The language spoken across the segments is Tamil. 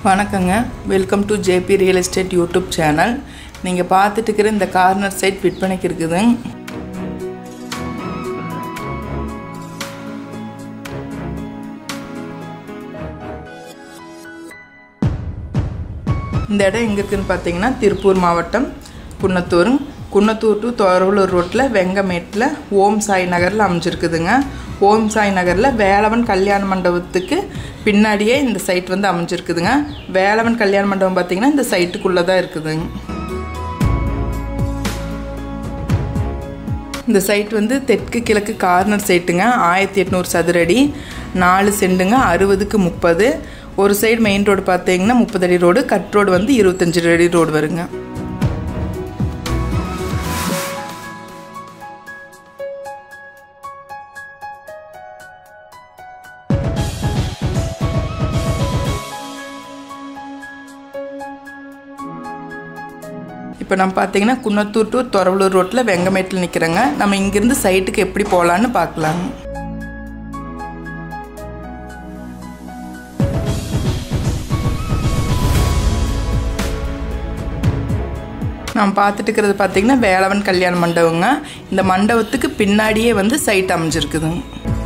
வணக்கங்க welcome to JP real estate YouTube channel நீங்கள் பார்த்துட்டு இருக்கிற இந்த கார்னர் சைட் விற்பனைக்கு இருக்குது இந்த இடம் எங்கே இருக்குதுன்னு பார்த்தீங்கன்னா திருப்பூர் மாவட்டம் குன்னத்தூர் குன்னத்தூர் டு தொரவலூர் ரோட்டில் வெங்கமேட்டில் ஓம் சாய் நகரில் அமைஞ்சிருக்குதுங்க ஓம் சாய் நகரில் வேலவன் கல்யாண மண்டபத்துக்கு பின்னாடியே இந்த சைட் வந்து அமைஞ்சிருக்குதுங்க வேலவன் கல்யாண மண்டபம் பார்த்தீங்கன்னா இந்த சைட்டுக்குள்ளே தான் இருக்குதுங்க இந்த சைட் வந்து தெற்கு கிழக்கு கார்னர் சைட்டுங்க ஆயிரத்தி எட்நூறு சதுரடி நாலு செண்டுங்க அறுபதுக்கு முப்பது ஒரு சைடு மெயின் ரோடு பார்த்தீங்கன்னா முப்பது அடி ரோடு கட் ரோடு வந்து இருபத்தஞ்சு அடி ரோடு வருங்க இப்போ நம்ம பார்த்தீங்கன்னா குன்னத்தூர் டு தொரவலூர் ரோட்டில் வெங்கமேட்டில் நிற்கிறேங்க நம்ம இங்கேருந்து சைட்டுக்கு எப்படி போகலான்னு பார்க்கலாங்க நாம் பார்த்துட்டு இருக்கிறது பார்த்தீங்கன்னா வேலவன் கல்யாண மண்டபங்க இந்த மண்டபத்துக்கு பின்னாடியே வந்து சைட் அமைஞ்சிருக்குதுங்க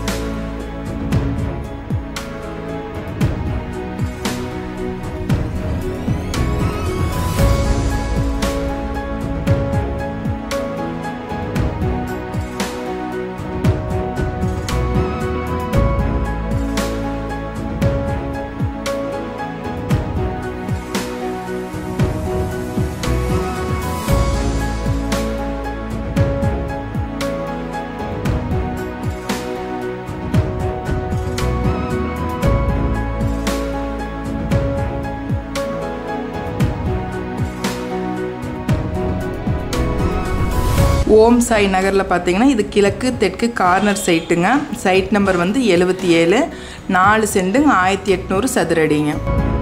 ஓம் சாய் நகரில் பார்த்தீங்கன்னா இது கிழக்கு தெற்கு கார்னர் சைட்டுங்க சைட் நம்பர் வந்து எழுபத்தி ஏழு நாலு செண்டுங்க ஆயிரத்தி எட்நூறு சதுரடிங்க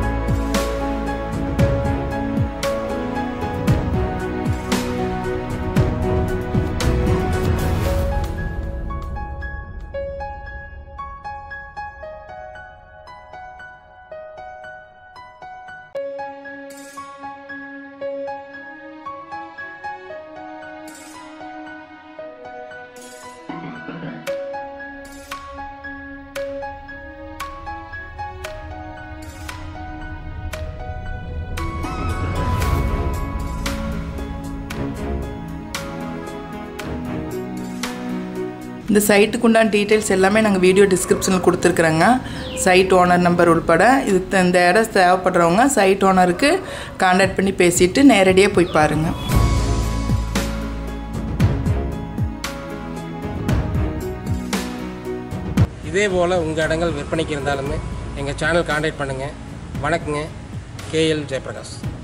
இந்த சைட்டுக்கு உண்டான டீட்டெயில்ஸ் எல்லாமே நாங்கள் வீடியோ டிஸ்கிரிப்ஷனில் கொடுத்துருக்குறோங்க சைட் ஓனர் நம்பர் உள்பட இது இந்த இடம் தேவைப்படுறவங்க சைட் ஓனருக்கு கான்டாக்ட் பண்ணி பேசிவிட்டு நேரடியாக போய் பாருங்கள் இதே போல் உங்கள் இடங்கள் விற்பனைக்கு இருந்தாலுமே எங்கள் சேனல் காண்டாக்ட் பண்ணுங்கள் வணக்கங்க கேஎல் ஜெயபிரகாஷ்